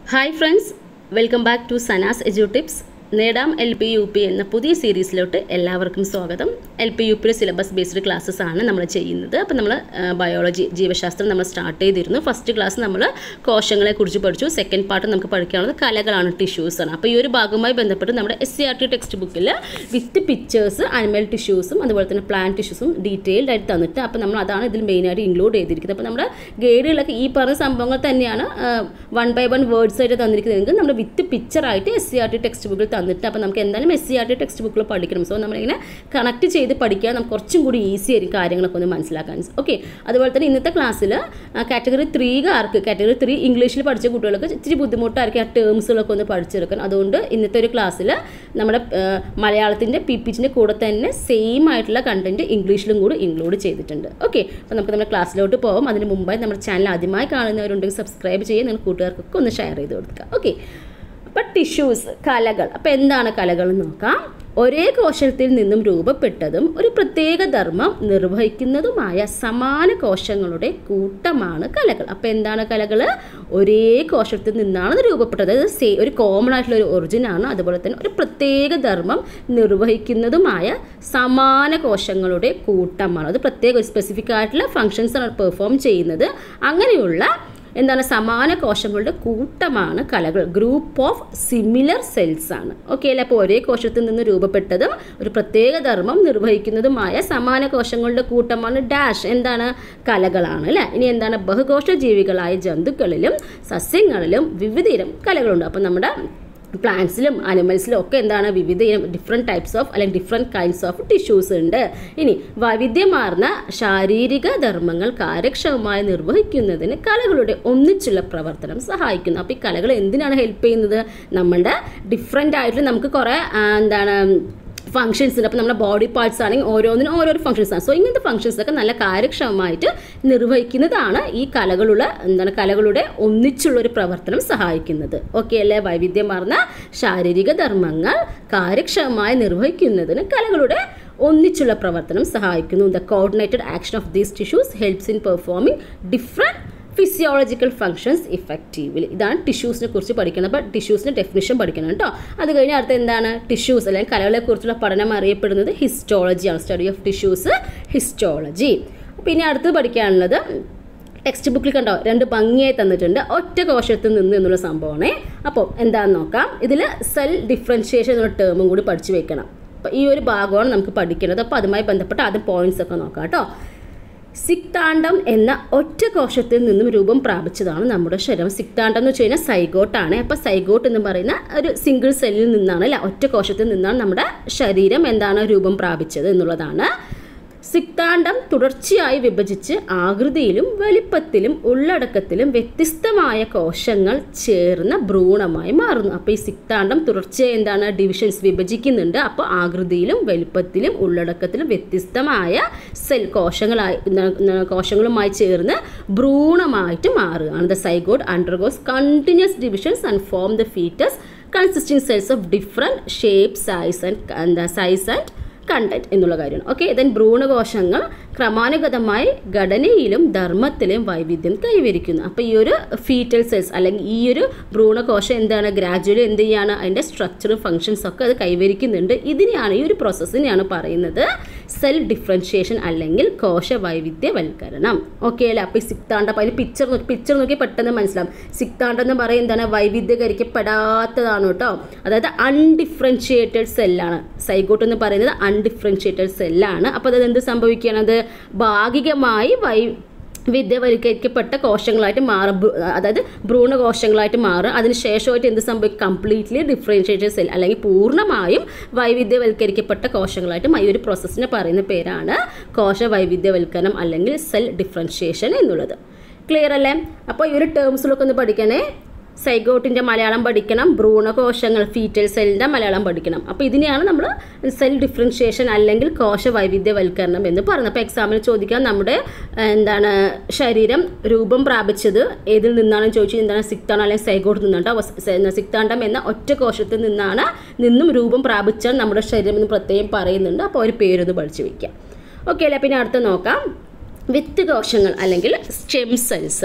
hi friends welcome back to Sana's edu tips നേടാം L P U P എന്ന പുതിയ സീരീസിലോട്ട് എല്ലാവർക്കും സ്വാഗതം എൽ പി യു പിയുടെ സിലബസ് ബേസ്ഡ് ക്ലാസ്സസ് ആണ് നമ്മൾ ചെയ്യുന്നത് അപ്പോൾ നമ്മൾ ബയോളജി ജീവശാസ്ത്രം നമ്മൾ സ്റ്റാർട്ട് ചെയ്തിരുന്നു ഫസ്റ്റ് ക്ലാസ് നമ്മൾ കോശങ്ങളെ കുറിച്ച് പഠിച്ചു സെക്കൻഡ് പാർട്ട് നമുക്ക് പഠിക്കാനുള്ളത് കലകളാണ് ടിഷ്യൂസ് ആണ് അപ്പോൾ ഈ ഒരു ഭാഗവുമായി ബന്ധപ്പെട്ട് നമ്മുടെ S C R T text ബുക്കിൽ വിത്ത് പിക്ചേഴ്സ് അനിമൽ ടിഷ്യൂസും അതുപോലെ തന്നെ പ്ലാന്റ് ടിഷ്യൂസും ഡീറ്റെയിൽഡ് ആയിട്ട് തന്നിട്ട് അപ്പോൾ നമ്മൾ അതാണ് ഇതിൽ മെയിനായിട്ട് ഇൻക്ലൂഡ് ചെയ്തിരിക്കുന്നത് അപ്പോൾ നമ്മുടെ ഗൈഡുകളൊക്കെ ഈ പറഞ്ഞ സംഭവങ്ങൾ തന്നെയാണ് വൺ ബൈ വൺ വേർഡ്സ് ആയിട്ട് തന്നിരിക്കുന്നതെങ്കിൽ നമ്മുടെ വിത്ത് പിക്ചറായിട്ട് S C R T text ബുക്കിൽ തന്നിട്ട് അപ്പോൾ നമുക്ക് എന്തായാലും S C R T text ബുക്കിൽ പഠിക്കണം സോ നമ്മളിങ്ങനെ കണക്ട് ചെയ്ത് പഠിക്കാൻ നമുക്ക് കുറച്ചും കൂടി ഈസി ആയിരിക്കും കാര്യങ്ങളൊക്കെ ഒന്ന് മനസ്സിലാക്കാൻ ഓക്കെ അതുപോലെ തന്നെ ഇന്നത്തെ ക്ലാസ്സിൽ കാറ്റഗറി ത്രീകാർക്ക് കാറ്റഗറി ത്രീ ഇംഗ്ലീഷിൽ പഠിച്ച കുട്ടികൾക്ക് ഇച്ചിരി ബുദ്ധിമുട്ടായിരിക്കും ആ ടേംസുകളൊക്കെ ഒന്ന് പഠിച്ചെടുക്കാൻ അതുകൊണ്ട് ഇന്നത്തെ ഒരു ക്ലാസ്സിൽ നമ്മുടെ മലയാളത്തിൻ്റെ പി പിച്ചിൻ്റെ കൂടെ തന്നെ സെയിം ആയിട്ടുള്ള കണ്ടൻറ്റ് ഇംഗ്ലീഷിലും കൂടി ഇൻക്ലൂഡ് ചെയ്തിട്ടുണ്ട് ഓക്കെ അപ്പോൾ നമുക്ക് നമ്മുടെ ക്ലാസ്സിലോട്ട് പോകാം അതിന് മുമ്പായി നമ്മുടെ ചാനൽ ആദ്യമായി കാണുന്നവരുണ്ടെങ്കിൽ സബ്സ്ക്രൈബ് ചെയ്യുക നിങ്ങൾ കൂട്ടുകാർക്കൊക്കെ ഒന്ന് ഷെയർ ചെയ്ത് കൊടുക്കുക ഓക്കെ അപ്പം ടിഷ്യൂസ് കലകൾ അപ്പം എന്താണ് കലകൾ എന്ന് നോക്കാം ഒരേ കോശത്തിൽ നിന്നും രൂപപ്പെട്ടതും ഒരു പ്രത്യേക ധർമ്മം നിർവഹിക്കുന്നതുമായ സമാന കോശങ്ങളുടെ കൂട്ടമാണ് കലകൾ അപ്പം എന്താണ് കലകൾ ഒരേ കോശത്തിൽ നിന്നാണ് രൂപപ്പെട്ടത് അതായത് സേ ഒരു കോമൺ ആയിട്ടുള്ള ഒരു ഒറിജിനാണ് അതുപോലെ തന്നെ ഒരു പ്രത്യേക ധർമ്മം നിർവഹിക്കുന്നതുമായ സമാന കോശങ്ങളുടെ കൂട്ടമാണ് അത് പ്രത്യേക ഒരു സ്പെസിഫിക് ആയിട്ടുള്ള ഫങ്ഷൻസ് ആണ് പെർഫോം ചെയ്യുന്നത് അങ്ങനെയുള്ള എന്താണ് സമാന കോശങ്ങളുടെ കൂട്ടമാണ് കലകൾ ഗ്രൂപ്പ് ഓഫ് സിമിലർ സെൽസ് ആണ് ഓക്കെ അല്ലേ അപ്പോൾ ഒരേ കോശത്തിൽ നിന്ന് രൂപപ്പെട്ടതും ഒരു പ്രത്യേക ധർമ്മം നിർവഹിക്കുന്നതുമായ സമാന കോശങ്ങളുടെ കൂട്ടമാണ് ഡാഷ് എന്താണ് കലകളാണ് അല്ലേ ഇനി എന്താണ് ബഹുകോശ ജീവികളായ ജന്തുക്കളിലും സസ്യങ്ങളിലും വിവിധയിലും കലകളുണ്ട് അപ്പം നമ്മുടെ പ്ലാന്റ്സിലും അനിമൽസിലും ഒക്കെ എന്താണ് വിവിധ ഇനം ഡിഫറെൻറ്റ് ടൈപ്സ് ഓഫ് അല്ലെങ്കിൽ ഡിഫറെൻറ്റ് കൈൻഡ്സ് ഓഫ് ടിഷ്യൂസ് ഉണ്ട് ഇനി വൈവിധ്യമാർന്ന ശാരീരിക ധർമ്മങ്ങൾ കാര്യക്ഷമമായി നിർവഹിക്കുന്നതിന് കലകളുടെ ഒന്നിച്ചുള്ള പ്രവർത്തനം സഹായിക്കുന്നു അപ്പോൾ ഈ കലകൾ എന്തിനാണ് ഹെൽപ്പ് ചെയ്യുന്നത് നമ്മളുടെ ഡിഫറെൻ്റ് ആയിട്ട് നമുക്ക് കുറേ എന്താണ് ഫങ്ഷൻസ് ഉണ്ട് അപ്പോൾ നമ്മുടെ ബോഡി പാർട്സ് ആണെങ്കിൽ ഓരോന്നിനും ഓരോരോ ഫങ്ഷൻസ് ആണ് സോ ഇങ്ങനത്തെ ഫങ്ഷൻസ് ഒക്കെ നല്ല കാര്യക്ഷമമായിട്ട് നിർവഹിക്കുന്നതാണ് ഈ കലകളുടെ എന്താണ് കലകളുടെ ഒന്നിച്ചുള്ള ഒരു പ്രവർത്തനം സഹായിക്കുന്നത് ഓക്കെ അല്ലേ വൈവിധ്യമാർന്ന ശാരീരിക ധർമ്മങ്ങൾ കാര്യക്ഷമമായി നിർവഹിക്കുന്നതിന് കലകളുടെ ഒന്നിച്ചുള്ള പ്രവർത്തനം സഹായിക്കുന്നു the coordinated action of these tissues helps in performing different physiological functions effectively ഇതാണ് ടിഷ്യൂസിനെ കുറിച്ച് പഠിക്കുന്നത് അപ്പോൾ ടിഷ്യൂസിൻ്റെ ഡെഫിനിഷൻ പഠിക്കണം കേട്ടോ അത് കഴിഞ്ഞ് അടുത്ത എന്താണ് ടിഷ്യൂസ് അല്ലെങ്കിൽ കലകളെ കുറിച്ചുള്ള പഠനം അറിയപ്പെടുന്നത് ഹിസ്റ്റോളജിയാണ് സ്റ്റഡി ഓഫ് ടിഷ്യൂസ് ഹിസ്റ്റോളജി പിന്നെ അടുത്ത് പഠിക്കാനുള്ളത് ടെക്സ്റ്റ് ബുക്കിൽ കണ്ടോ രണ്ട് ഭംഗിയായി തന്നിട്ടുണ്ട് ഒറ്റ കോശത്തിൽ നിന്ന് എന്നുള്ള സംഭവമാണേ അപ്പോൾ എന്താണെന്ന് നോക്കാം ഇതിൽ സെൽ ഡിഫറൻഷിയേഷൻ എന്നുള്ള ടേമും കൂടി പഠിച്ചു വെക്കണം അപ്പോൾ ഈ ഒരു ഭാഗമാണ് നമുക്ക് പഠിക്കേണ്ടത് അപ്പോൾ അതുമായി ബന്ധപ്പെട്ട ആദ്യം പോയിന്റ്സ് ഒക്കെ നോക്കാം കേട്ടോ സിക്താണ്ഡം എന്ന ഒറ്റ കോശത്തിൽ നിന്നും രൂപം പ്രാപിച്ചതാണ് നമ്മുടെ ശരീരം സിക്താണ്ഡം എന്ന് വെച്ച് കഴിഞ്ഞാൽ സൈഗോട്ടാണ് അപ്പോൾ സൈഗോട്ട് എന്ന് പറയുന്ന ഒരു സിംഗിൾ സെല്ലിൽ നിന്നാണ് അല്ല ഒറ്റ കോശത്തിൽ നിന്നാണ് നമ്മുടെ ശരീരം എന്താണ് രൂപം പ്രാപിച്ചത് എന്നുള്ളതാണ് സിക്താണ്ഡം തുടർച്ചയായി വിഭജിച്ച് ആകൃതിയിലും വലിപ്പത്തിലും ഉള്ളടക്കത്തിലും വ്യത്യസ്തമായ കോശങ്ങൾ ചേർന്ന ഭ്രൂണമായി മാറുന്നു അപ്പോൾ ഈ സിക്താണ്ഡം തുടർച്ചയായി എന്താണ് ഡിവിഷൻസ് വിഭജിക്കുന്നുണ്ട് അപ്പോൾ ആകൃതിയിലും വലിപ്പത്തിലും ഉള്ളടക്കത്തിലും വ്യത്യസ്തമായ സെൽ കോശങ്ങളായി കോശങ്ങളുമായി ചേർന്ന് ഭ്രൂണമായിട്ട് മാറുകയാണ് the zygote undergoes continuous divisions and form the foetus consisting cells of different shape size and എന്താ സൈസ് ആൻഡ് കണ്ടന്റ് എന്നുള്ള കാര്യമാണ് ഓക്കെ ദെൻ ഭ്രൂണകോശങ്ങൾ ക്രമാനുഗതമായി ഘടനയിലും ധർമ്മത്തിലും വൈവിധ്യം കൈവരിക്കുന്നു അപ്പോൾ ഈ ഒരു ഫീറ്റൽ സെൽസ് അല്ലെങ്കിൽ ഈ ഒരു ഭ്രൂണകോശം എന്താണ് ഗ്രാജുവലി എന്ത് ചെയ്യാണ് അതിൻ്റെ സ്ട്രക്ചറും ഫങ്ഷൻസ് ഒക്കെ അത് കൈവരിക്കുന്നുണ്ട് ഇതിനെയാണ് ഈ ഒരു പ്രോസസ്സിനെയാണ് പറയുന്നത് സെൽ ഡിഫറൻഷിയേഷൻ അല്ലെങ്കിൽ കോശ വൈവിധ്യവൽക്കരണം ഓക്കെ അല്ലേ അപ്പോൾ ഈ സിക്താണ്ടം അതിൽ പിക്ചർ നോക്കി പിക്ചർ നോക്കി പെട്ടെന്ന് മനസ്സിലാവും സിക്താണ്ടം എന്ന് പറയുന്നത് എന്താണ് വൈവിധ്യകരിക്കപ്പെടാത്തതാണ് കേട്ടോ അതായത് അൺഡിഫറൻഷിയേറ്റഡ് സെല്ലാണ് സൈഗോട്ട് എന്ന് പറയുന്നത് അൺഡിഫറൻഷിയേറ്റഡ് സെല്ലാണ് അപ്പോൾ അത് എന്ത് സംഭവിക്കുകയാണത് ഭാഗികമായി വൈ വിദ്യവൽക്കരിക്കപ്പെട്ട കോശങ്ങളായിട്ട് മാറും അതായത് ഭ്രൂണകോശങ്ങളായിട്ട് മാറും അതിനുശേഷമായിട്ട് എന്ത് സംഭവിക്കും കംപ്ലീറ്റ്ലി ഡിഫറൻഷിയേറ്റഡ് സെൽ അല്ലെങ്കിൽ പൂർണ്ണമായും വൈവിധ്യവൽക്കരിക്കപ്പെട്ട കോശങ്ങളായിട്ട് ഈ ഒരു പ്രോസസ്സിനെ പറയുന്ന പേരാണ് കോശ വൈവിധ്യവൽക്കരണം അല്ലെങ്കിൽ സെൽ ഡിഫറൻഷിയേഷൻ എന്നുള്ളത് ക്ലിയർ അല്ലേ അപ്പോൾ ഈ ഒരു ടേംസിലൊക്കെ ഒന്ന് പഠിക്കണേ സൈഗോട്ടിൻ്റെ മലയാളം പഠിക്കണം ഭ്രൂണകോശങ്ങൾ ഫീറ്റൽ സെല്ലിൻ്റെ മലയാളം പഠിക്കണം അപ്പോൾ ഇതിനെയാണ് നമ്മൾ സെൽ ഡിഫറൻഷിയേഷൻ അല്ലെങ്കിൽ കോശ വൈവിധ്യവൽക്കരണം എന്ന് പറയുന്നത് അപ്പോൾ എക്സാമിന് ചോദിക്കാൻ നമ്മുടെ എന്താണ് ശരീരം രൂപം പ്രാപിച്ചത് ഏതിൽ നിന്നാണെന്ന് ചോദിച്ചാൽ എന്താണ് സിക്താണ്ഡം അല്ലെങ്കിൽ സൈഗോട്ട് നിന്നാണ് സിക്താണ്ഡം എന്ന ഒറ്റ കോശത്തിൽ നിന്നാണ് നിന്നും രൂപം പ്രാപിച്ചാൽ നമ്മുടെ ശരീരം എന്ന് പ്രത്യേകം പറയുന്നുണ്ട് അപ്പോൾ ഒരു പേരൊന്ന് പഠിച്ചു വയ്ക്കാം ഓക്കെ അല്ലേ പിന്നെ അടുത്ത് നോക്കാം വിത്ത് കോശങ്ങൾ അല്ലെങ്കിൽ സ്റ്റെം സെൽസ്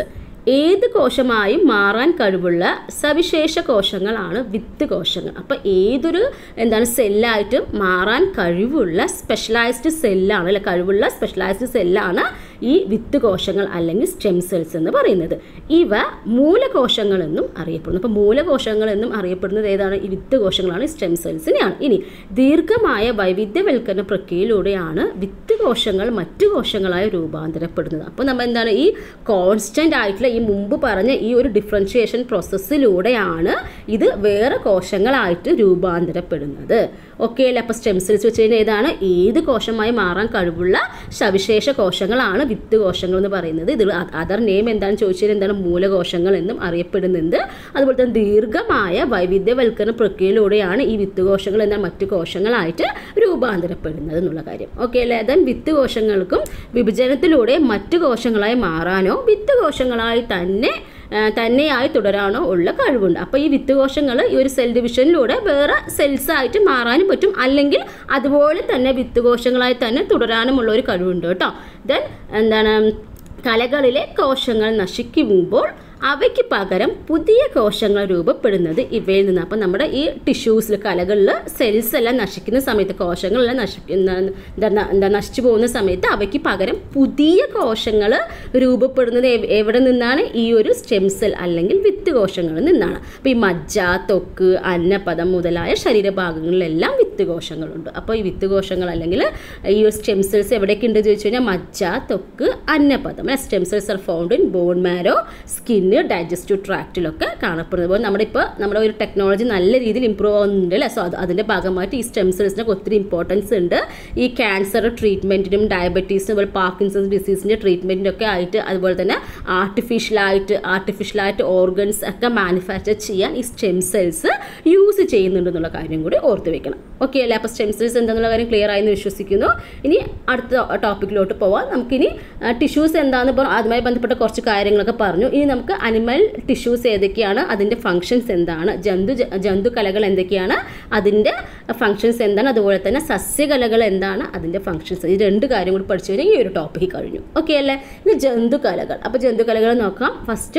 ഏത് കോശമായും മാറാൻ കഴിവുള്ള സവിശേഷ കോശങ്ങളാണ് വിത്ത് കോശങ്ങൾ അപ്പോൾ ഏതൊരു എന്താണ് സെല്ലായിട്ട് മാറാൻ കഴിവുള്ള സ്പെഷ്യലൈസ്ഡ് സെല്ലാണ് അല്ലെ കഴിവുള്ള സ്പെഷ്യലൈസ്ഡ് സെല്ലാണ് ഈ വിത്ത് കോശങ്ങൾ അല്ലെങ്കിൽ സ്റ്റെം സെൽസ് എന്ന് പറയുന്നത് ഇവ മൂലകോശങ്ങൾ എന്നും അറിയപ്പെടുന്നു അപ്പോൾ മൂലകോശങ്ങൾ എന്നും അറിയപ്പെടുന്നത് ഏതാണ് ഈ വിത്ത് കോശങ്ങളാണ് സ്റ്റെം സെൽസിനെയാണ് ഇനി ദീർഘമായ വൈവിധ്യവൽക്കരണ പ്രക്രിയയിലൂടെയാണ് വിത്ത് കോശങ്ങൾ മറ്റു കോശങ്ങളായി രൂപാന്തരപ്പെടുന്നത് അപ്പോൾ നമ്മൾ എന്താണ് ഈ കോൺസ്റ്റൻ്റ് ആയിട്ടുള്ള ഈ മുമ്പ് പറഞ്ഞ ഈ ഒരു ഡിഫറൻഷിയേഷൻ പ്രോസസ്സിലൂടെയാണ് ഇത് വേറെ കോശങ്ങളായിട്ട് രൂപാന്തരപ്പെടുന്നത് ഓക്കെ അല്ലേ അപ്പോൾ സ്റ്റെം സെൽസ് വെച്ച് കഴിഞ്ഞാൽ ഏതാണ് ഏത് കോശമായി മാറാൻ കഴിവുള്ള സവിശേഷ കോശങ്ങളാണ് വിത്ത് കോശങ്ങൾ എന്ന് പറയുന്നത് ഇത് അതർ നെയിം എന്താണെന്ന് ചോദിച്ചാൽ എന്താണ് മൂലകോശങ്ങൾ എന്നും അറിയപ്പെടുന്നുണ്ട് അതുപോലെ തന്നെ ദീർഘമായ വൈവിധ്യവൽക്കരണ പ്രക്രിയയിലൂടെയാണ് ഈ വിത്ത് കോശങ്ങൾ എന്നാൽ മറ്റു കോശങ്ങളായിട്ട് രൂപാന്തരപ്പെടുന്നത് എന്നുള്ള കാര്യം ഓക്കെ അല്ലേ ദെൻ വിത്ത് കോശങ്ങൾക്കും വിഭജനത്തിലൂടെ മറ്റു കോശങ്ങളായി മാറാനോ വിത്ത് കോശങ്ങളായി തന്നെ തന്നെയായി തുടരാനോ ഉള്ള കഴിവുണ്ട് അപ്പോൾ ഈ വിത്ത് കോശങ്ങൾ ഈ ഒരു സെൽ ഡിവിഷനിലൂടെ വേറെ സെൽസ് ആയിട്ട് മാറാനും പറ്റും അല്ലെങ്കിൽ അതുപോലെ തന്നെ വിത്ത് കോശങ്ങളായി തന്നെ തുടരാനുമുള്ള ഒരു കഴിവുണ്ട് കേട്ടോ ദെൻ എന്താണ് കലകളിലെ കോശങ്ങൾ നശിക്കുമ്പോൾ അവയ്ക്ക് പകരം പുതിയ കോശങ്ങൾ രൂപപ്പെടുന്നത് ഇവയിൽ നിന്ന് അപ്പം നമ്മുടെ ഈ ടിഷ്യൂസിൽ കലകളിൽ സെൽസ് എല്ലാം നശിക്കുന്ന സമയത്ത് കോശങ്ങളെല്ലാം നശിക്കുന്ന എന്താ നശിച്ചു പോകുന്ന സമയത്ത് അവയ്ക്ക് പകരം പുതിയ കോശങ്ങൾ രൂപപ്പെടുന്നത് എവിടെ നിന്നാണ് ഈ ഒരു സ്റ്റെം സെൽ അല്ലെങ്കിൽ വിത്ത് കോശങ്ങളിൽ നിന്നാണ് അപ്പോൾ ഈ മജ്ജ തൊക്ക് അന്നപദം മുതലായ ശരീരഭാഗങ്ങളിലെല്ലാം വിത്ത് കോശങ്ങളുണ്ട് അപ്പോൾ ഈ വിത്ത് കോശങ്ങൾ അല്ലെങ്കിൽ ഈ ഒരു സ്റ്റെം സെൽസ് എവിടെയൊക്കെ ഉണ്ട് ചോദിച്ചു കഴിഞ്ഞാൽ മജ്ജ തൊക്ക് അന്നപദം stem cells are found in bone marrow skin digestive ട്രാക്റ്റിലൊക്കെ കാണപ്പെടുന്നത് അപ്പോൾ നമ്മുടെ ഇപ്പോൾ നമ്മുടെ ഒരു ടെക്നോളജി നല്ല രീതിയിൽ ഇമ്പ്രൂവ് ആവുന്നുണ്ട് അല്ലേ സോ അത് അതിൻ്റെ ഭാഗമായിട്ട് ഈ സ്റ്റെം സെൽസിനൊക്കെ ഒത്തിരി ഇമ്പോർട്ടൻസ് ഉണ്ട് ഈ ക്യാൻസർ ട്രീറ്റ്മെൻറ്റിനും ഡയബറ്റീസിനും അതുപോലെ പാർക്കിൻസൺസ് ഡിസീസിൻ്റെ ട്രീറ്റ്മെൻറ്റിനും ഒക്കെ ആയിട്ട് അതുപോലെ തന്നെ ആർട്ടിഫിഷ്യലായിട്ട് ആർട്ടിഫിഷ്യലായിട്ട് ഓർഗൻസ് ഒക്കെ മാനുഫാക്ചർ ചെയ്യാൻ ഈ സ്റ്റെം സെൽസ് യൂസ് ചെയ്യുന്നുണ്ട് എന്നുള്ള കാര്യം കൂടി ഓർത്ത് വെക്കണം ഓക്കെ അല്ലേ അപ്പോൾ സ്റ്റെം സെൽസ് എന്താണെന്നുള്ള കാര്യം ക്ലിയർ ആയെന്ന് വിശ്വസിക്കുന്നു ഇനി അടുത്ത ടോപ്പിക്കിലോട്ട് പോവാം നമുക്കിനി ടിഷ്യൂസ് എന്താണെന്ന് ഇപ്പോൾ അതുമായി ബന്ധപ്പെട്ട കുറച്ച് കാര്യങ്ങളൊക്കെ പറഞ്ഞു ഇനി നമുക്ക് അനിമൽ ടിഷ്യൂസ് ഏതൊക്കെയാണ് അതിൻ്റെ ഫങ്ഷൻസ് എന്താണ് ജന്തു ജന്തുകലകൾ എന്തൊക്കെയാണ് അതിൻ്റെ ഫങ്ഷൻസ് എന്താണ് അതുപോലെ തന്നെ സസ്യകലകൾ എന്താണ് അതിൻ്റെ ഫങ്ഷൻസ് ഈ രണ്ട് കാര്യം കൂടി പഠിച്ചു കഴിഞ്ഞാൽ ഈ ഒരു ടോപ്പിക്ക് കഴിഞ്ഞു ഓക്കെ അല്ലേ ഇനി ജന്തുകലകൾ അപ്പോൾ ജന്തുകലകൾ നോക്കാം ഫസ്റ്റ്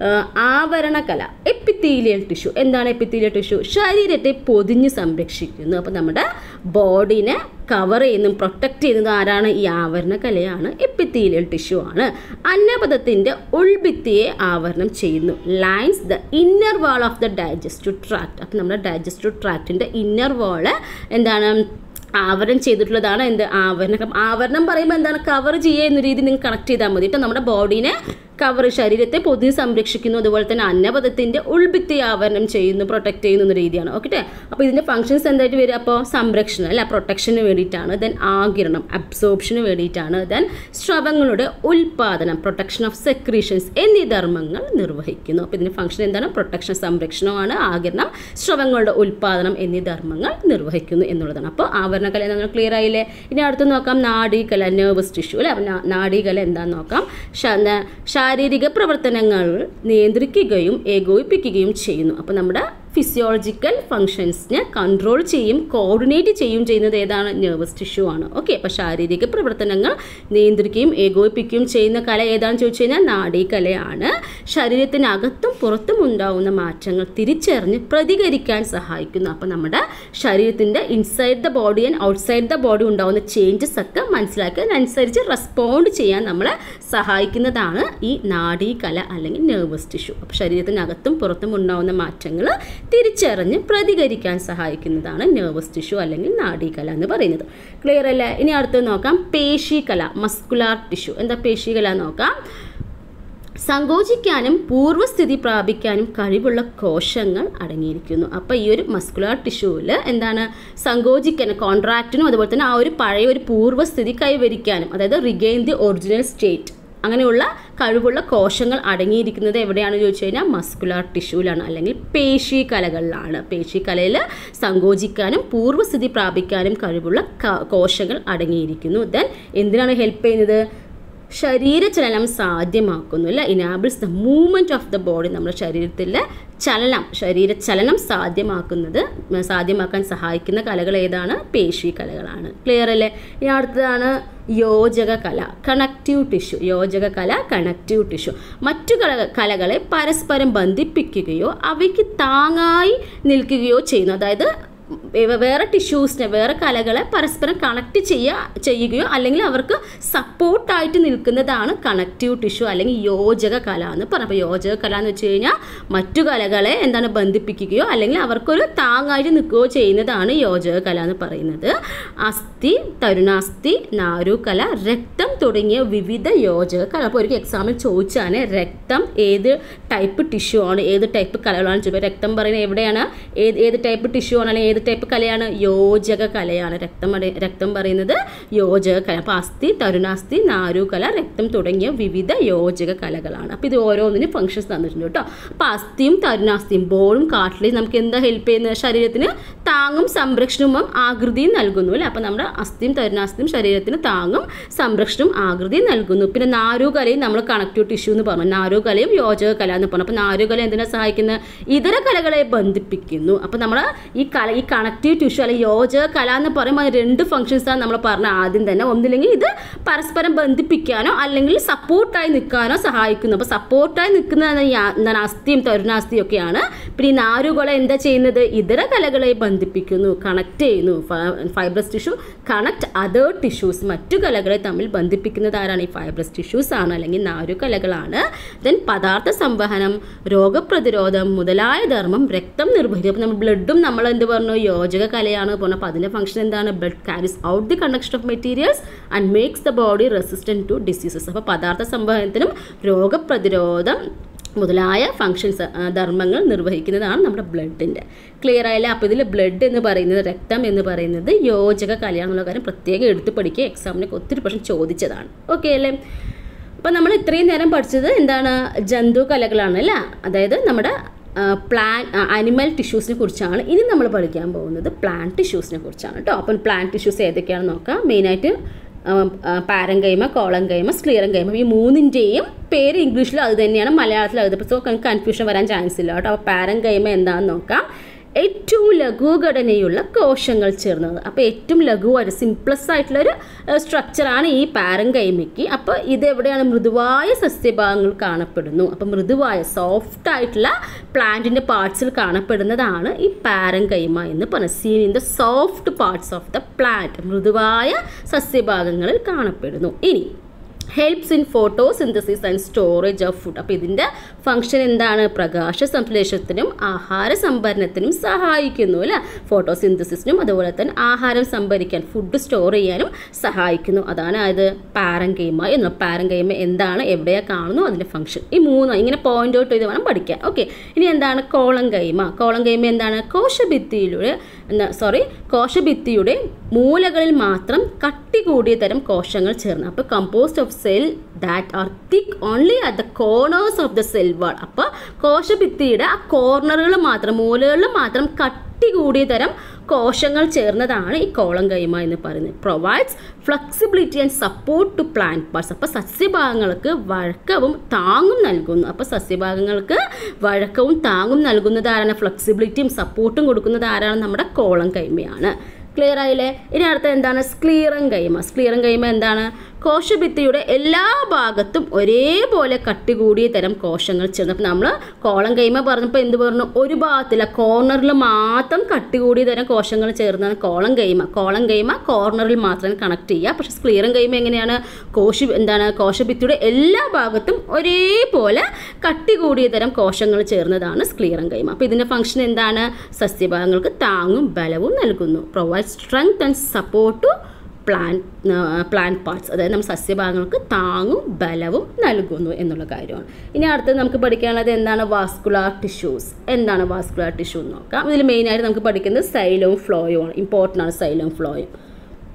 ആവരണകല എപ്പിത്തീലിയൽ ടിഷ്യൂ എന്താണ് എപ്പിത്തീലിയൽ ടിഷ്യൂ ശരീരത്തെ പൊതിഞ്ഞ് സംരക്ഷിക്കുന്നു അപ്പോൾ നമ്മുടെ ബോഡീനെ കവർ ചെയ്യുന്നതും പ്രൊട്ടക്റ്റ് ചെയ്യുന്നതും ആരാണ് ഈ ആവരണ കലയാണ് എപ്പിത്തീലിയൽ ടിഷ്യൂ ആണ് അന്നപദത്തിൻ്റെ ഉൾഭിത്തിയെ ആവരണം ചെയ്യുന്നു lines the inner wall of the digestive tract അപ്പം നമ്മുടെ ഡൈജസ്റ്റീവ് ട്രാക്റ്റിൻ്റെ ഇന്നർ വാള് എന്താണ് ആവരണം ചെയ്തിട്ടുള്ളതാണ് എന്ത് ആവരണം ആവരണം പറയുമ്പോൾ എന്താണ് കവർ ചെയ്യുക എന്ന രീതി നിങ്ങൾ കണക്ട് ചെയ്താൽ മതി കേട്ടോ നമ്മുടെ ബോഡീനെ കവർ ശരീരത്തെ പൊതി സംരക്ഷിക്കുന്നു അതുപോലെ തന്നെ അന്നപദത്തിൻ്റെ ഉൾഭിത്തി ആവരണം ചെയ്യുന്നു പ്രൊട്ടക്ട് ചെയ്യുന്നു എന്ന രീതിയാണ് ഓക്കെ അപ്പോൾ ഇതിൻ്റെ ഫങ്ഷൻസ് എന്തായിട്ട് വരിക അപ്പോൾ സംരക്ഷണം അല്ല പ്രൊട്ടക്ഷന് വേണ്ടിയിട്ടാണ് ദെൻ ആകിരണം അബ്സോർപ്ഷന് വേണ്ടിയിട്ടാണ് ദെൻ സ്രവങ്ങളുടെ ഉൽപാദനം പ്രൊട്ടക്ഷൻ ഓഫ് സെക്രീഷൻസ് എന്നീ ധർമ്മങ്ങൾ നിർവഹിക്കുന്നു അപ്പോൾ ഇതിൻ്റെ ഫങ്ഷൻ എന്താണ് പ്രൊട്ടക്ഷൻ സംരക്ഷണമാണ് ആകിരണം സ്രവങ്ങളുടെ ഉൽപാദനം എന്നീ ധർമ്മങ്ങൾ നിർവഹിക്കുന്നു എന്നുള്ളതാണ് അപ്പോൾ ആവരണകല നമ്മൾ ക്ലിയർ ആയില്ലേ ഇനി അടുത്ത് നോക്കാം നാഡീകല നെർവസ് ടിഷ്യൂ അല്ലെ നാഡീകല എന്താണെന്ന് നോക്കാം ശാരീരിക പ്രവർത്തനങ്ങൾ നിയന്ത്രിക്കുകയും ഏകോപിപ്പിക്കുകയും ചെയ്യുന്നു അപ്പോൾ നമ്മുടെ ഫിസിയോളജിക്കൽ ഫങ്ഷൻസിനെ കൺട്രോൾ ചെയ്യും കോർഡിനേറ്റ് ചെയ്യും ചെയ്യുന്നത് ഏതാണ് നെർവസ് ടിഷ്യൂ ആണ് ഓക്കെ അപ്പോൾ ശാരീരിക പ്രവർത്തനങ്ങൾ നിയന്ത്രിക്കുകയും ഏകോപിപ്പിക്കുകയും ചെയ്യുന്ന കല ഏതാണെന്ന് ചോദിച്ചു കഴിഞ്ഞാൽ നാഡീകലയാണ് ശരീരത്തിനകത്തും പുറത്തും ഉണ്ടാവുന്ന മാറ്റങ്ങൾ തിരിച്ചറിഞ്ഞ് പ്രതികരിക്കാൻ സഹായിക്കുന്നു അപ്പോൾ നമ്മുടെ ശരീരത്തിൻ്റെ inside the body and outside the body ഉണ്ടാവുന്ന ചേഞ്ചസ് ഒക്കെ മനസ്സിലാക്കി അതിനനുസരിച്ച് റെസ്പോണ്ട് ചെയ്യാൻ നമ്മളെ സഹായിക്കുന്നതാണ് ഈ നാഡീകല അല്ലെങ്കിൽ നെർവസ് ടിഷ്യൂ അപ്പോൾ ശരീരത്തിനകത്തും പുറത്തും ഉണ്ടാവുന്ന മാറ്റങ്ങൾ തിരിച്ചറിഞ്ഞ് പ്രതികരിക്കാൻ സഹായിക്കുന്നതാണ് നെർവസ് ടിഷ്യൂ അല്ലെങ്കിൽ നാഡീകല എന്ന് പറയുന്നത് ക്ലിയർ അല്ലേ ഇനി അടുത്തത് നോക്കാം പേശികല മസ്കുലാർ ടിഷ്യൂ എന്താ പേശികല നോക്കാം സങ്കോചിക്കാനും പൂർവ്വസ്ഥിതി പ്രാപിക്കാനും കഴിവുള്ള കോശങ്ങൾ അടങ്ങിയിരിക്കുന്നു അപ്പോൾ ഈ ഒരു മസ്കുലാർ ടിഷ്യൂവിൽ എന്താണ് സങ്കോചിക്കാൻ കോൺട്രാക്റ്റിനും അതുപോലെ തന്നെ ആ ഒരു പഴയ ഒരു പൂർവ്വസ്ഥിതി കൈവരിക്കാനും അതായത് റിഗെയിൻ ദി ഒറിജിനൽ സ്റ്റേറ്റ് അങ്ങനെയുള്ള കഴിവുള്ള കോശങ്ങൾ അടങ്ങിയിരിക്കുന്നത് എവിടെയാണ് ചോദിച്ചു കഴിഞ്ഞാൽ മസ്കുലാർ ടിഷ്യൂലാണ് അല്ലെങ്കിൽ പേശി കലകളിലാണ് പേശി കലയിൽ സങ്കോചിക്കാനും പൂർവ്വസ്ഥിതി പ്രാപിക്കാനും കഴിവുള്ള കോശങ്ങൾ അടങ്ങിയിരിക്കുന്നു ദെൻ എന്തിനാണ് ഹെൽപ്പ് ചെയ്യുന്നത് ശരീരചലനം സാധ്യമാക്കുന്നു അല്ല enables the movement of the body നമ്മുടെ ശരീരത്തിലെ ചലനം ശരീരചലനം സാധ്യമാക്കുന്നത് സാധ്യമാക്കാൻ സഹായിക്കുന്ന കലകൾ ഏതാണ് പേശി കലകളാണ് ക്ലിയർ അല്ലേ ഇനി അടുത്തതാണ് യോജക കല കണക്റ്റീവ് ടിഷ്യൂ യോജക കല കണക്റ്റീവ് ടിഷ്യൂ മറ്റു കല കലകളെ പരസ്പരം ബന്ധിപ്പിക്കുകയോ അവയ്ക്ക് താങ്ങായി നിൽക്കുകയോ ചെയ്യുന്നു അതായത് വേ- വേറെ ടിഷ്യൂസിനെ വേറെ കലകളെ പരസ്പരം കണക്ട് ചെയ്യുക ചെയ്യുകയോ അല്ലെങ്കിൽ അവർക്ക് സപ്പോർട്ടായിട്ട് നിൽക്കുന്നതാണ് കണക്റ്റീവ് ടിഷ്യൂ അല്ലെങ്കിൽ യോജക കല എന്ന് പറയും അപ്പോൾ യോജക കല എന്ന് വെച്ച് കഴിഞ്ഞാൽ മറ്റു കലകളെ എന്താണ് ബന്ധിപ്പിക്കുകയോ അല്ലെങ്കിൽ അവർക്കൊരു താങ്ങായിട്ട് നിൽക്കുകയോ ചെയ്യുന്നതാണ് യോജക കല എന്ന് പറയുന്നത് അസ്ഥി തരുണാസ്ഥി നാരുകല രക്തം തുടങ്ങിയ വിവിധ യോജക കല അപ്പോൾ ഒരു എക്സാമിൽ ചോദിച്ചാണ് രക്തം ഏത് ടൈപ്പ് ടിഷ്യൂ ആണ് ഏത് ടൈപ്പ് കലകളാണ് ചോദിക്കുക രക്തം പറയുന്നത് എവിടെയാണ് ഏത് ഏത് ടൈപ്പ് ടിഷ്യൂ ആണ് അല്ലെങ്കിൽ ഏത് ടൈപ്പ് കലയാണ് യോജക കലയാണ് രക്തം അട- രക്തം പറയുന്നത് യോജക കല അപ്പോൾ അസ്ഥി തരുണാസ്ഥി നാരുകല രക്തം തുടങ്ങിയ വിവിധ യോജക കലകളാണ് അപ്പോൾ ഇത് ഓരോന്നിനും ഫങ്ഷൻസ് തന്നിട്ടുണ്ട് കേട്ടോ അപ്പോൾ അസ്ഥിയും തരുണാസ്ഥിയും ബോളും കാട്ടിലേയും നമുക്ക് എന്താ ഹെൽപ്പ് ചെയ്യുന്നത് ശരീരത്തിന് താങ്ങും സംരക്ഷണവും ആകൃതിയും നൽകുന്നു അല്ലേ അപ്പോൾ നമ്മുടെ അസ്ഥിയും തരുണാസ്ഥിയും ശരീരത്തിന് താങ്ങും സംരക്ഷണവും ആകൃതിയും നൽകുന്നു പിന്നെ നാരുകലയും നമ്മൾ കണക്റ്റീവ് ടിഷ്യൂ എന്ന് പറഞ്ഞു നാരുകലയും യോജക കല എന്ന് പറഞ്ഞു അപ്പോൾ നാരുകല എന്തിനാ സഹായിക്കുന്നത് ഇതര കലകളെ ബന്ധിപ്പിക്കുന്നു അപ്പോൾ നമ്മൾ ഈ കല ഈ കണക്റ്റീവ് ടിഷ്യൂ അല്ലെങ്കിൽ യോജക കല എന്ന് പറയുമ്പോൾ അത് രണ്ട് ഫങ്ഷൻസ് ആണ് നമ്മൾ പറഞ്ഞ ആദ്യം തന്നെ ഒന്നില്ലെങ്കിൽ ഇത് പരസ്പരം ബന്ധിപ്പിക്കാനോ അല്ലെങ്കിൽ സപ്പോർട്ടായി നിൽക്കാനോ സഹായിക്കുന്നു അപ്പോൾ സപ്പോർട്ടായി നിൽക്കുന്നത് എന്താണ് അസ്ഥിയും തരുണാസ്ഥിയും ഒക്കെയാണ് പിന്നെ ഈ നാരുകളെ എന്താ ചെയ്യുന്നത് ഇതര കലകളെ ബന്ധിപ്പിക്കുന്നു കണക്ട് ചെയ്യുന്നു fibrous tissue connect other tissues മറ്റു കലകളെ തമ്മിൽ ബന്ധിപ്പിക്കുന്നത് ആരാണ് ഈ ഫൈബ്രസ് ടിഷ്യൂസ് ആണ് അല്ലെങ്കിൽ നാരുകലകളാണ് ദെൻ പദാർത്ഥ സംവഹനം രോഗപ്രതിരോധം മുതലായ ധർമ്മം രക്തം നിർവഹിക്കും അപ്പോൾ നമ്മൾ ബ്ലഡും നമ്മൾ എന്ത് പറഞ്ഞു യോജക കലയാണ് പറഞ്ഞത് അപ്പോൾ അതിൻ്റെ ഫംഗ്ഷൻ എന്താണ് blood carries out the conduction of materials and makes the body resistant to diseases അപ്പോൾ പദാർത്ഥ സംവഹനത്തിനും രോഗപ്രതിരോധം മുതലായ ഫങ്ഷൻസ് ധർമ്മങ്ങൾ നിർവഹിക്കുന്നതാണ് നമ്മുടെ ബ്ലഡിൻ്റെ ക്ലിയർ ആയില്ല അപ്പോൾ ഇതിൽ ബ്ലഡ് എന്ന് പറയുന്നത് രക്തം എന്ന് പറയുന്നത് യോജക കലയാണെന്നുള്ള കാര്യം പ്രത്യേകം എടുത്ത് പഠിക്കുക എക്സാമിനൊക്കെ ഒത്തിരി പ്രശ്നം ചോദിച്ചതാണ് ഓക്കെ അല്ലേ അപ്പോൾ നമ്മൾ ഇത്രയും നേരം പഠിച്ചത് എന്താണ് ജന്തു കലകളാണ് അല്ലേ അതായത് നമ്മുടെ പ്ലാൻ അനിമൽ ടിഷ്യൂസിനെ കുറിച്ചാണ് ഇനി നമ്മൾ പഠിക്കാൻ പോകുന്നത് പ്ലാൻ ടിഷ്യൂസിനെ കുറിച്ചാണ് കേട്ടോ അപ്പം പ്ലാൻ ടിഷ്യൂസ് ഏതൊക്കെയാണെന്ന് നോക്കാം മെയിനായിട്ട് പാരങ്കൈമ കോളങ്കൈമ സ്ക്ലീറങ്കൈമ ഈ മൂന്നിൻ്റെയും പേര് ഇംഗ്ലീഷിൽ അത് തന്നെയാണ് മലയാളത്തിൽ എഴുതപ്പോൾ സോ കൺഫ്യൂഷൻ വരാൻ ചാൻസ് ഇല്ല കേട്ടോ അപ്പോൾ പാരങ്കൈമ എന്താണെന്ന് നോക്കാം ഏറ്റവും ലഘുഘടനയുള്ള കോശങ്ങൾ ചേർന്നത് അപ്പോൾ ഏറ്റവും ലഘുവായിട്ട് സിംപ്ലസ് ആയിട്ടുള്ളൊരു സ്ട്രക്ചറാണ് ഈ പാരങ്കൈമയ്ക്ക് അപ്പോൾ ഇത് എവിടെയാണ് മൃദുവായ സസ്യഭാഗങ്ങൾ കാണപ്പെടുന്നു അപ്പോൾ മൃദുവായ സോഫ്റ്റ് ആയിട്ടുള്ള പ്ലാന്റിൻ്റെ പാർട്സിൽ കാണപ്പെടുന്നതാണ് ഈ പാരങ്കൈമ എന്ന് പറയുന്നത് seen in the soft parts of the plant മൃദുവായ സസ്യഭാഗങ്ങളിൽ കാണപ്പെടുന്നു ഇനി helps in photosynthesis and storage of food അപ്പോൾ ഇതിൻ്റെ ഫംഗ്ഷൻ എന്താണ് പ്രകാശ സംശ്ലേഷത്തിനും ആഹാര സംഭരണത്തിനും സഹായിക്കുന്നു അല്ലേ ഫോട്ടോസിന്തസിസിനും അതുപോലെ തന്നെ ആഹാരം സംഭരിക്കാൻ ഫുഡ് സ്റ്റോർ ചെയ്യാനും സഹായിക്കുന്നു അതാണ് അത് പാരങ്കൈമ എന്ന് പാരങ്കൈമ എന്താണ് എവിടെയാണ് കാണുന്നു അതിൻ്റെ ഫംഗ്ഷൻ ഈ മൂന്ന് ഇങ്ങനെ പോയിന്റ് ഔട്ട് ചെയ്ത് വേണം പഠിക്കാൻ ഓക്കെ ഇനി എന്താണ് കോളങ്കൈമ കോളങ്കൈമ എന്താണ് കോശഭിത്തിയിലൂടെ എന്താ സോറി കോശഭിത്തിയുടെ മൂലകളിൽ മാത്രം കട്ടി കൂടിയ തരം കോശങ്ങൾ ചേർന്ന് അപ്പോൾ composed of cell that are thick only at the corners of the cell wall അപ്പോൾ കോശഭിത്തിയുടെ ആ കോർണറുകൾ മാത്രം മൂലകളിൽ മാത്രം കട്ടി കൂടിയ തരം കോശങ്ങൾ ചേർന്നതാണ് ഈ കോളം കൈമ എന്ന് പറയുന്നത് provides flexibility and support to plant parts അപ്പോൾ സസ്യഭാഗങ്ങൾക്ക് വഴക്കവും താങ്ങും നൽകുന്നു അപ്പോൾ സസ്യഭാഗങ്ങൾക്ക് വഴക്കവും താങ്ങും നൽകുന്നത് ആരാണ് ഫ്ലെക്സിബിലിറ്റിയും സപ്പോർട്ടും കൊടുക്കുന്നത് ആരാണ് നമ്മുടെ കോളം കൈമയാണ് ക്ലിയർ ആയില്ലേ ഇനി അടുത്ത എന്താണ് സ്ക്ലീറൻ കൈമ സ്ക്ലീറൻ കൈമ എന്താണ് കോശഭിത്തിയുടെ എല്ലാ ഭാഗത്തും ഒരേപോലെ കട്ടി കൂടിയ തരം കോശങ്ങൾ ചേർന്ന് അപ്പം നമ്മൾ കോളം കൈമ പറഞ്ഞപ്പോൾ എന്ത് പറഞ്ഞു ഒരു ഭാഗത്തില്ല കോർണറിൽ മാത്രം കട്ടി കൂടിയ തരം കോശങ്ങൾ ചേർന്നാണ് കോളം കൈമ കോളം കൈമ കോർണറിൽ മാത്രം കണക്ട് ചെയ്യുക പക്ഷേ സ്ക്ലീറൻ കൈമ എങ്ങനെയാണ് കോശ എന്താണ് കോശഭിത്തിയുടെ എല്ലാ ഭാഗത്തും ഒരേപോലെ കട്ടി കൂടിയ തരം കോശങ്ങൾ ചേർന്നതാണ് സ്ക്ലീറൻ കൈമ അപ്പോൾ ഇതിൻ്റെ ഫംഗ്ഷൻ എന്താണ് സസ്യഭാഗങ്ങൾക്ക് താങ്ങും ബലവും നൽകുന്നു provide strength and support to plant plant parts അതായത് നമ്മൾ സസ്യഭാഗങ്ങൾക്ക് താങ്ങും ബലവും നൽകുന്നു എന്നുള്ള കാര്യമാണ് ഇനി അടുത്തത് നമുക്ക് പഠിക്കാനുള്ളത് എന്താണ് വാസ്കുലാർ ടിഷ്യൂസ് എന്താണ് വാസ്കുലാർ ടിഷ്യൂ എന്ന് നോക്കാം ഇതിൽ മെയിനായിട്ട് നമുക്ക് പഠിക്കുന്നത് സൈലവും ഫ്ലോയും ആണ് ഇമ്പോർട്ടൻ്റ് ആണ് സൈലവും ഫ്ലോയും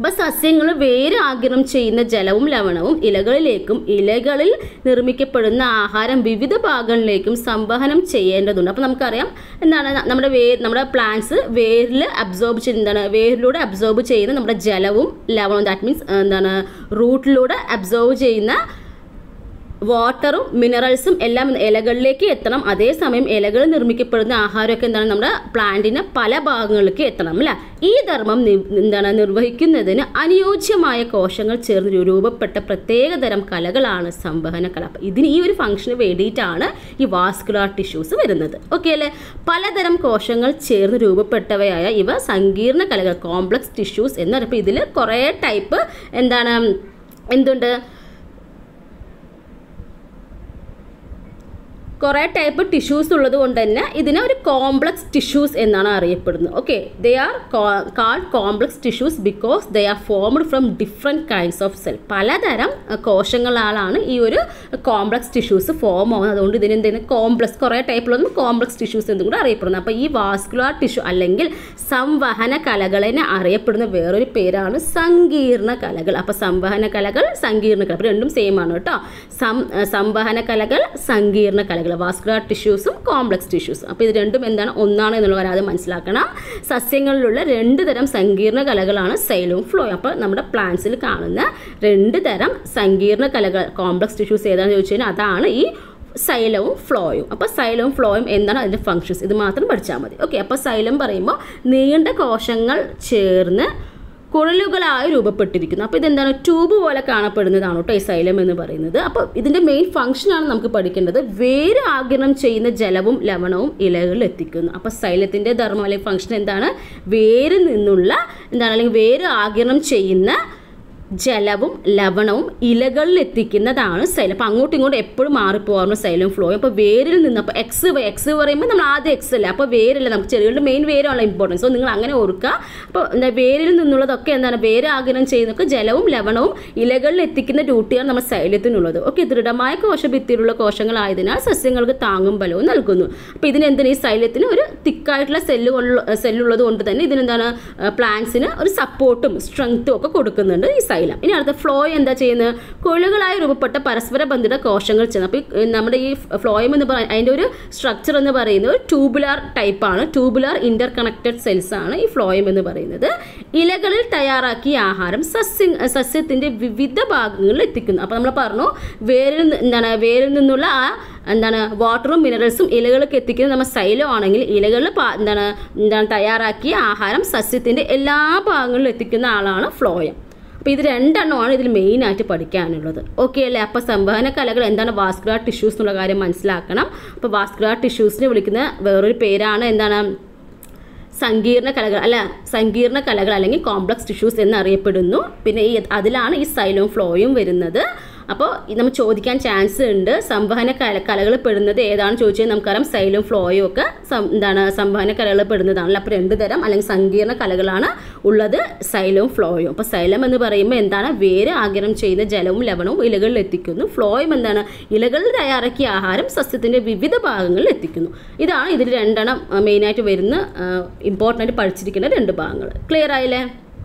അപ്പോൾ സസ്യങ്ങൾ വേര് ആഗിരണം ചെയ്യുന്ന ജലവും ലവണവും ഇലകളിലേക്കും ഇലകളിൽ നിർമ്മിക്കപ്പെടുന്ന ആഹാരം വിവിധ ഭാഗങ്ങളിലേക്കും സംവഹനം ചെയ്യേണ്ടതുണ്ട് അപ്പോൾ നമുക്കറിയാം എന്താണ് നമ്മുടെ വേ നമ്മുടെ പ്ലാന്റ്സ് വേരിൽ അബ്സോർബ് ചെയ്യുന്ന എന്താണ് വേരിലൂടെ അബ്സോർബ് ചെയ്യുന്ന നമ്മുടെ ജലവും ലവണവും ദാറ്റ് മീൻസ് എന്താണ് റൂട്ടിലൂടെ അബ്സോർബ് ചെയ്യുന്ന വാട്ടറും മിനറൽസും എല്ലാം ഇലകളിലേക്ക് എത്തണം അതേസമയം ഇലകൾ നിർമ്മിക്കപ്പെടുന്ന ആഹാരമൊക്കെ എന്താണ് നമ്മുടെ പ്ലാന്റിന് പല ഭാഗങ്ങളിലേക്ക് എത്തണം അല്ല ഈ ധർമ്മം നി- എന്താണ് നിർവഹിക്കുന്നതിന് അനുയോജ്യമായ കോശങ്ങൾ ചേർന്ന് രൂപപ്പെട്ട പ്രത്യേകതരം കലകളാണ് സംവഹന കല അപ്പം ഇതിന് ഈ ഒരു ഫംഗ്ഷന് വേണ്ടിയിട്ടാണ് ഈ വാസ്കുലാർ ടിഷ്യൂസ് വരുന്നത് ഓക്കെ അല്ലേ പലതരം കോശങ്ങൾ ചേർന്ന് രൂപപ്പെട്ടവയായ ഇവ സങ്കീർണ കലകൾ കോംപ്ലക്സ് ടിഷ്യൂസ് എന്ന് പറയുമ്പോൾ ഇതിൽ കുറേ ടൈപ്പ് എന്താണ് എന്തുണ്ട് കുറേ ടൈപ്പ് ടിഷ്യൂസ് ഉള്ളത് കൊണ്ട് തന്നെ ഇതിനെ ഒരു കോംപ്ലക്സ് ടിഷ്യൂസ് എന്നാണ് അറിയപ്പെടുന്നത് okay they are called complex tissues because they are formed from different kinds of cell പലതരം അഹ്, കോശങ്ങളാലാണ് ഈ ഒരു കോംപ്ലക്സ് ടിഷ്യൂസ് ഫോം ആവുന്നത് അതുകൊണ്ട് ഇതിന് എന്തെങ്കിലും കോംപ്ലക്സ് കുറേ ടൈപ്പിലൊന്നും കോംപ്ലക്സ് ടിഷ്യൂസ് എന്നും കൂടെ അറിയപ്പെടുന്നത് അപ്പോൾ ഈ വാസ്കുലാർ ടിഷ്യൂ അല്ലെങ്കിൽ സംവഹന കലകളെ അറിയപ്പെടുന്ന വേറൊരു പേരാണ് സങ്കീർണ കലകൾ അപ്പോൾ സംവഹന കലകൾ സങ്കീർണ കലകൾ അപ്പോൾ രണ്ടും സെയിം ആണ് കേട്ടോ സം അഹ് സംവഹന കലകൾ സങ്കീർണ കലകൾ വാസ്കുലാർ ടിഷ്യൂസും കോംപ്ലക്സ് ടിഷ്യൂസും അപ്പോൾ ഇത് രണ്ടും എന്താണ് ഒന്നാണ് എന്നുള്ള കാര്യം അത് മനസ്സിലാക്കണം സസ്യങ്ങളിലുള്ള രണ്ട് തരം സങ്കീർണ കലകളാണ് സൈലും ഫ്ലോയും അപ്പോൾ നമ്മുടെ പ്ലാന്റ്സിൽ കാണുന്ന രണ്ട് തരം സങ്കീർണ കലകൾ കോംപ്ലക്സ് ടിഷ്യൂസ് ഏതാണെന്ന് ചോദിച്ചു കഴിഞ്ഞാൽ അതാണ് ഈ സൈലവും ഫ്ലോയും അപ്പോൾ സൈലവും ഫ്ലോയും എന്താണ് അതിൻ്റെ ഫങ്ഷൻസ് ഇത് മാത്രം പഠിച്ചാൽ മതി ഓക്കെ അപ്പോൾ സൈലം പറയുമ്പോൾ നീണ്ട കോശങ്ങൾ ചേർന്ന് കുഴലുകളായി രൂപപ്പെട്ടിരിക്കുന്നു അപ്പോൾ ഇതെന്താണ് ട്യൂബ് പോലെ കാണപ്പെടുന്നതാണ് കേട്ടോ ഈ സൈലം എന്ന് പറയുന്നത് അപ്പോൾ ഇതിൻ്റെ മെയിൻ ഫംഗ്ഷനാണ് നമുക്ക് പഠിക്കേണ്ടത് വേര് ആഗിരണം ചെയ്യുന്ന ജലവും ലവണവും ഇലകളിൽ എത്തിക്കുന്നു അപ്പോൾ സൈലത്തിൻ്റെ ധർമ്മം അല്ലെങ്കിൽ ഫംഗ്ഷൻ എന്താണ് വേരിൽ നിന്നുള്ള എന്താണ് അല്ലെങ്കിൽ വേര് ആഗിരണം ചെയ്യുന്ന ജലവും ലവണവും ഇലകളിൽ എത്തിക്കുന്നതാണ് സൈലം അപ്പോൾ അങ്ങോട്ടും ഇങ്ങോട്ടും എപ്പോഴും മാറിപ്പോകാറുണ്ട് സൈലം ഫ്ലോ അപ്പോൾ വേരിൽ നിന്ന് അപ്പോൾ എക്സ് എക്സ് പറയുമ്പോൾ നമ്മൾ ആദ്യം എക്സ് അല്ല അപ്പോൾ വേരല്ല നമുക്ക് ചെടികളുടെ മെയിൻ വേരാണല്ലോ ഇമ്പോർട്ടൻസ് സോ നിങ്ങൾ അങ്ങനെ ഓർക്കുക അപ്പോൾ എന്താ വേരിൽ നിന്നുള്ളതൊക്കെ എന്താണ് വേര് ആഗിരണം ചെയ്യുന്നതൊക്കെ ജലവും ലവണവും ഇലകളിൽ എത്തിക്കുന്ന ഡ്യൂട്ടിയാണ് നമ്മുടെ സൈലത്തിനുള്ളത് ഓക്കെ ദൃഢമായ കോശഭിത്തിയിലുള്ള കോശങ്ങളായതിനാൽ സസ്യങ്ങൾക്ക് താങ്ങും ബലവും നൽകുന്നു അപ്പോൾ ഇതിനെന്തിനാണ് ഈ സൈലത്തിന് ഒരു തിക്കായിട്ടുള്ള സെല്ല് സെല്ലുള്ളത് കൊണ്ട് തന്നെ ഇതിനെന്താണ് പ്ലാന്റ്സിന് ഒരു സപ്പോർട്ടും സ്ട്രെങ്ത്തും ഒക്കെ കൊടുക്കുന്നുണ്ട് ഈ സൈലം ഇനി അടുത്ത ഫ്ലോയം എന്താ ചെയ്യുന്നത് കൊഴുകളായി രൂപപ്പെട്ട പരസ്പര ബന്ധിത കോശങ്ങൾ ചേർന്ന് അപ്പോൾ ഈ നമ്മുടെ ഈ ഫ്ലോയം എന്ന് പറയുന്നത് അതിൻ്റെ ഒരു സ്ട്രക്ചർ എന്ന് പറയുന്നത് ഒരു ട്യൂബുലാർ ടൈപ്പാണ് ട്യൂബുലാർ ഇന്റർ കണക്റ്റഡ് സെൽസ് ആണ് ഈ ഫ്ലോയം എന്ന് പറയുന്നത് ഇലകളിൽ തയ്യാറാക്കിയ ആഹാരം സസ്യ സസ്യത്തിൻ്റെ വിവിധ ഭാഗങ്ങളിൽ എത്തിക്കുന്നു അപ്പോൾ നമ്മൾ പറഞ്ഞു വേരിൽ നി- എന്താണ് വേരിൽ നിന്നുള്ള ആ എന്താണ് വാട്ടറും മിനറൽസും ഇലകൾക്ക് എത്തിക്കുന്നത് നമ്മൾ സൈലം ആണെങ്കിൽ ഇലകളിൽ പാ- എന്താണ് എന്താണ് തയ്യാറാക്കിയ ആഹാരം സസ്യത്തിൻ്റെ എല്ലാ ഭാഗങ്ങളിലും എത്തിക്കുന്ന ആളാണ് ഫ്ലോയം അപ്പോൾ ഇത് രണ്ടെണ്ണമാണ് ഇതിൽ മെയിനായിട്ട് പഠിക്കാനുള്ളത് ഓക്കെ അല്ലേ അപ്പോൾ സംവഹന കലകൾ എന്താണ് വാസ്കുലാർ ടിഷ്യൂസ് എന്നുള്ള കാര്യം മനസ്സിലാക്കണം അപ്പോൾ വാസ്കുലാർ ടിഷ്യൂസിനെ വിളിക്കുന്ന വേറൊരു പേരാണ് എന്താണ് സങ്കീർണ കലകൾ അല്ല സങ്കീർണ കലകൾ അല്ലെങ്കിൽ കോംപ്ലക്സ് ടിഷ്യൂസ് എന്നറിയപ്പെടുന്നു പിന്നെ ഈ അതിലാണ് ഈ സൈലും ഫ്ലോയും വരുന്നത് അപ്പോൾ നമ്മൾ ചോദിക്കാൻ ചാൻസ് ഉണ്ട് സംവഹന കല കലകൾ പെടുന്നത് ഏതാണെന്ന് ചോദിച്ചാൽ നമുക്കറിയാം സൈലും ഫ്ലോയും ഒക്കെ സം- എന്താണ് സംവഹന കലകൾ പെടുന്നതാണല്ലോ അപ്പോൾ രണ്ട് തരം അല്ലെങ്കിൽ സങ്കീർണ കലകളാണ് ഉള്ളത് സൈലവും ഫ്ലോയും അപ്പോൾ സൈലം എന്ന് പറയുമ്പോൾ എന്താണ് വേര് ആഗിരണം ചെയ്യുന്ന ജലവും ലവണവും ഇലകളിൽ എത്തിക്കുന്നു ഫ്ലോയും എന്താണ് ഇലകളിൽ തയ്യാറാക്കിയ ആഹാരം സസ്യത്തിൻ്റെ വിവിധ ഭാഗങ്ങളിൽ എത്തിക്കുന്നു ഇതാണ് ഇതിൽ രണ്ടെണ്ണം മെയിനായിട്ട് വരുന്ന ഇമ്പോർട്ടൻ്റ് ആയിട്ട് പഠിച്ചിരിക്കുന്ന രണ്ട് ഭാഗങ്ങൾ ക്ലിയർ ആയില്ലേ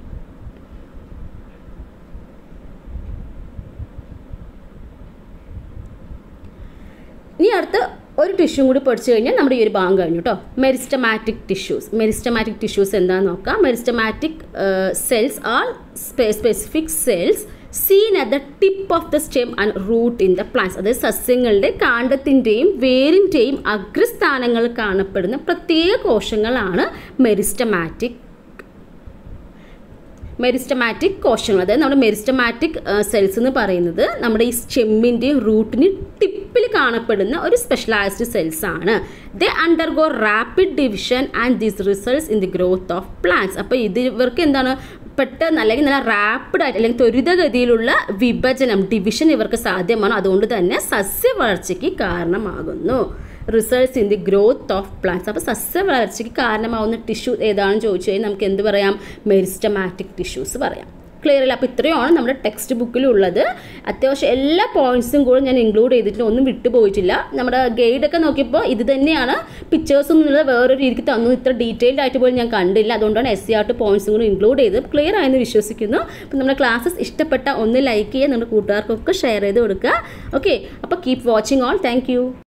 ഇനി അടുത്ത് ഒരു ടിഷ്യൂ കൂടി പഠിച്ചു കഴിഞ്ഞാൽ നമ്മുടെ ഈ ഒരു ഭാഗം കഴിഞ്ഞു കേട്ടോ മെരിസ്റ്റമാറ്റിക് ടിഷ്യൂസ് മെരിസ്റ്റമാറ്റിക് ടിഷ്യൂസ് എന്താണെന്ന് നോക്കാം meristematic cells are specific cells seen at the tip of the stem and root in the plants അതായത് സസ്യങ്ങളുടെ കാണ്ഡത്തിൻ്റെയും വേരിൻ്റെയും അഗ്രസ്ഥാനങ്ങളിൽ കാണപ്പെടുന്ന പ്രത്യേക കോശങ്ങളാണ് മെരിസ്റ്റമാറ്റിക് മെരിസ്റ്റമാറ്റിക് കോശങ്ങൾ അതായത് നമ്മുടെ മെരിസ്റ്റമാറ്റിക് സെൽസ് എന്ന് പറയുന്നത് നമ്മുടെ ഈ സ്റ്റെമ്മിൻ്റെയും റൂട്ടിന് ടിപ്പിൽ കാണപ്പെടുന്ന ഒരു സ്പെഷ്യലൈസ്ഡ് സെൽസ് ആണ് they undergo rapid division and this results in the growth of plants അപ്പോൾ ഇത് ഇവർക്ക് എന്താണ് പെട്ടെന്ന് അല്ലെങ്കിൽ നല്ല റാപ്പിഡ് ആയിട്ട് അല്ലെങ്കിൽ ത്വരിതഗതിയിലുള്ള വിഭജനം ഡിവിഷൻ ഇവർക്ക് സാധ്യമാണ് അതുകൊണ്ട് തന്നെ സസ്യ വളർച്ചയ്ക്ക് കാരണമാകുന്നു results in the growth of plants അപ്പോൾ സസ്യ വളർച്ചയ്ക്ക് കാരണമാവുന്ന ടിഷ്യൂ ഏതാണെന്ന് ചോദിച്ചു കഴിഞ്ഞാൽ നമുക്ക് എന്ത് പറയാം മെരിസ്റ്റമാറ്റിക് ടിഷ്യൂസ് പറയാം ക്ലിയർ അല്ല അപ്പോൾ ഇത്രയുമാണ് നമ്മുടെ ടെക്സ്റ്റ് ബുക്കിലുള്ളത് അത്യാവശ്യം എല്ലാ പോയിന്റ്സും കൂടെ ഞാൻ ഇൻക്ലൂഡ് ചെയ്തിട്ടുണ്ട് ഒന്നും വിട്ടുപോയിട്ടില്ല നമ്മുടെ ഗൈഡൊക്കെ നോക്കിയപ്പോൾ ഇത് തന്നെയാണ് പിക്ചേഴ്സ് ഒന്നും വേറൊരു രീതിക്ക് തന്നു ഇത്ര ഡീറ്റെയിൽഡ് ആയിട്ട് പോലും ഞാൻ കണ്ടില്ല അതുകൊണ്ടാണ് എസ് സി ആർട്ട് പോയിന്റ്സും കൂടെ ഇൻക്ലൂഡ് ചെയ്ത് ക്ലിയർ ആയെന്ന് വിശ്വസിക്കുന്നു അപ്പോൾ നമ്മുടെ ക്ലാസ്സസ് ഇഷ്ടപ്പെട്ട ഒന്ന് ലൈക്ക് ചെയ്യുക നമ്മുടെ കൂട്ടുകാർക്കൊക്കെ ഷെയർ ചെയ്ത് കൊടുക്കുക ഓക്കെ അപ്പോൾ കീപ് വാച്ചിങ് ഓൾ താങ്ക്